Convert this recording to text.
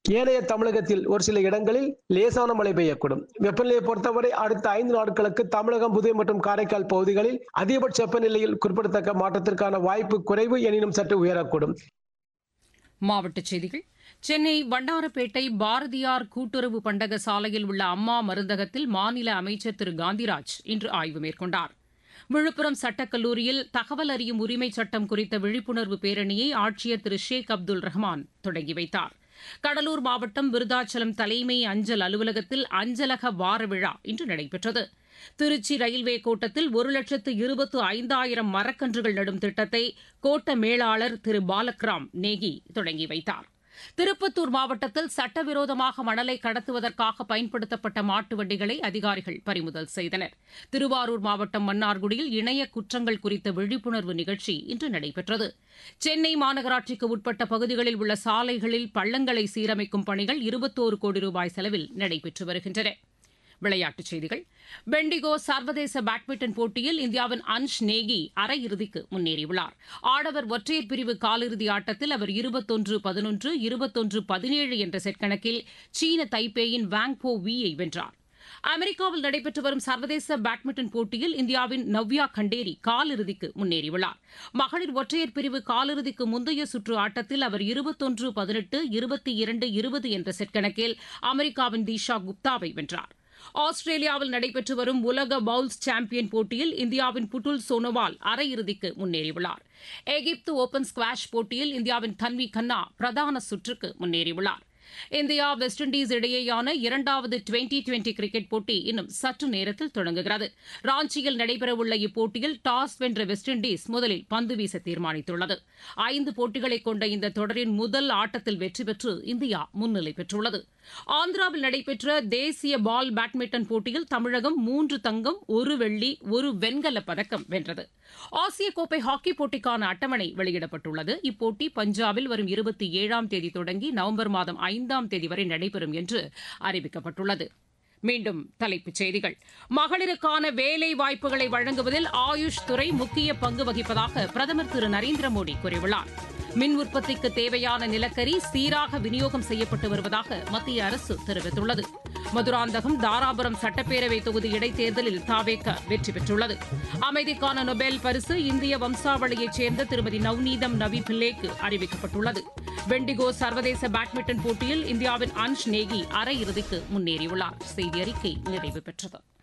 ஏனைய தமிழகத்தில் ஒரு சில இடங்களில் லேசான மழை பெய்யக்கூடும் வெப்பநிலையை பொறுத்தவரை அடுத்த ஐந்து நாட்களுக்கு தமிழகம் புதுவை மற்றும் காரைக்கால் பகுதிகளில் அதிகபட்ச வெப்பநிலையில் குறிப்பிடத்தக்க மாற்றத்திற்கான வாய்ப்பு குறைவு எனினும் சற்று உயரக்கூடும் மாவட்டச் செய்திகள் சென்னை வண்டாரப்பேட்டை பாரதியார் கூட்டுறவு பண்டக சாலையில் உள்ள அம்மா மருந்தகத்தில் மாநில அமைச்சர் திரு காந்திராஜ் இன்று ஆய்வு மேற்கொண்டார் விழுப்புரம் சட்டக்கல்லூரியில் தகவல் அறியும் உரிமை சட்டம் குறித்த விழிப்புணர்வு பேரணியை ஆட்சியர் திரு ஷேக் அப்துல் ரஹ்மான் தொடங்கி வைத்தார் கடலூர் மாவட்டம் விருதாச்சலம் தலைமை அஞ்சல் அலுவலகத்தில் அஞ்சலக வார விழா இன்று நடைபெற்றது திருச்சி ரயில்வே கோட்டத்தில் ஒரு லட்சத்து இருபத்து ஐந்தாயிரம் மரக்கன்றுகள் நடும் திட்டத்தை கோட்ட மேலாளர் திரு பாலக்ராம் நேகி தொடங்கி வைத்தார் திருப்பத்தூர் மாவட்டத்தில் சட்டவிரோதமாக மணலை கடத்துவதற்காக பயன்படுத்தப்பட்ட மாட்டு வண்டிகளை அதிகாரிகள் பறிமுதல் செய்தனர் திருவாரூர் மாவட்டம் மன்னார்குடியில் இணைய குற்றங்கள் குறித்த விழிப்புணர்வு நிகழ்ச்சி இன்று நடைபெற்றது சென்னை மாநகராட்சிக்கு உட்பட்ட பகுதிகளில் உள்ள சாலைகளில் பள்ளங்களை சீரமைக்கும் பணிகள் இருபத்தோரு கோடி ரூபாய் செலவில் நடைபெற்று வருகின்றன விளையாட்டுச் செய்திகள் பெண்டிகோ சர்வதேச பேட்மிண்டன் போட்டியில் இந்தியாவின் அன்ஷ் நேகி அரையிறுதிக்கு முன்னேறியுள்ளார் ஆடவர் ஒற்றையர் பிரிவு காலிறுதி ஆட்டத்தில் அவர் இருபத்தொன்று பதினொன்று இருபத்தொன்று பதினேழு என்ற செட் கணக்கில் சீன தைப்பேயின் வாங்போ வீயை வென்றார் அமெரிக்காவில் நடைபெற்று வரும் சர்வதேச பேட்மிண்டன் போட்டியில் இந்தியாவின் நவ்யா கண்டேரி காலிறுதிக்கு முன்னேறியுள்ளார் மகளிர் ஒற்றையர் பிரிவு காலிறுதிக்கு முந்தைய சுற்று ஆட்டத்தில் அவர் இருபத்தொன்று பதினெட்டு இருபத்தி இரண்டு இருபது என்ற செட் கணக்கில் அமெரிக்காவின் தீஷா குப்தாவை வென்றார் ஆஸ்திரேலியாவில் நடைபெற்று வரும் உலக பவுல்ஸ் சாம்பியன் போட்டியில் இந்தியாவின் புட்டுல் சோனோவால் அரையிறுதிக்கு முன்னேறியுள்ளார் எகிப்து ஓபன் ஸ்குவாஷ் போட்டியில் இந்தியாவின் தன்வி கன்னா பிரதான சுற்றுக்கு முன்னேறியுள்ளார் இந்தியா வெஸ்ட் இண்டீஸ் இடையேயான இரண்டாவது டுவெண்டி டுவெண்டி கிரிக்கெட் போட்டி இன்னும் சற்று நேரத்தில் தொடங்குகிறது ராஞ்சியில் நடைபெறவுள்ள இப்போட்டியில் டாஸ் வென்ற வெஸ்ட் இண்டீஸ் முதலில் பந்து வீச தீர்மானித்துள்ளது ஐந்து போட்டிகளை கொண்ட இந்த தொடரின் முதல் ஆட்டத்தில் வெற்றி பெற்று இந்தியா முன்னிலை பெற்றுள்ளது ஆந்திராவில் நடைபெற்ற தேசிய பால் பேட்மிண்டன் போட்டியில் தமிழகம் மூன்று தங்கம் ஒரு வெள்ளி ஒரு வெண்கலப் பதக்கம் வென்றது ஆசிய கோப்பை ஹாக்கி போட்டிக்கான அட்டவணை வெளியிடப்பட்டுள்ளது இப்போட்டி பஞ்சாபில் வரும் இருபத்தி ஏழாம் தேதி தொடங்கி நவம்பர் மாதம் ஐந்தாம் தேதி வரை நடைபெறும் என்று அறிவிக்கப்பட்டுள்ளது மீண்டும் தலைப்புச் செய்திகள் மகளிருக்கான வேலை வாய்ப்புகளை வழங்குவதில் ஆயுஷ் துறை முக்கிய பங்கு வகிப்பதாக பிரதமர் திரு நரேந்திர மோடி கூறியுள்ளார் மின் உற்பத்திக்கு தேவையான நிலக்கரி சீராக விநியோகம் செய்யப்பட்டு வருவதாக மத்திய அரசு தெரிவித்துள்ளது மதுராந்தகம் தாராபுரம் சட்டப்பேரவை தொகுதி இடைத்தேர்தலில் தாவேக வெற்றி பெற்றுள்ளது அமைதிக்கான நொபேல் பரிசு இந்திய வம்சாவளியைச் சேர்ந்த திருமதி நவ்நீதம் நவி பில்லேக்கு அறிவிக்கப்பட்டுள்ளது வெண்டிகோ சர்வதேச பேட்மிண்டன் போட்டியில் இந்தியாவின் அன்ஷ் நேகி அரையிறுதிக்கு முன்னேறியுள்ளார் செய்தி அறிக்கை நிறைவு பெற்றது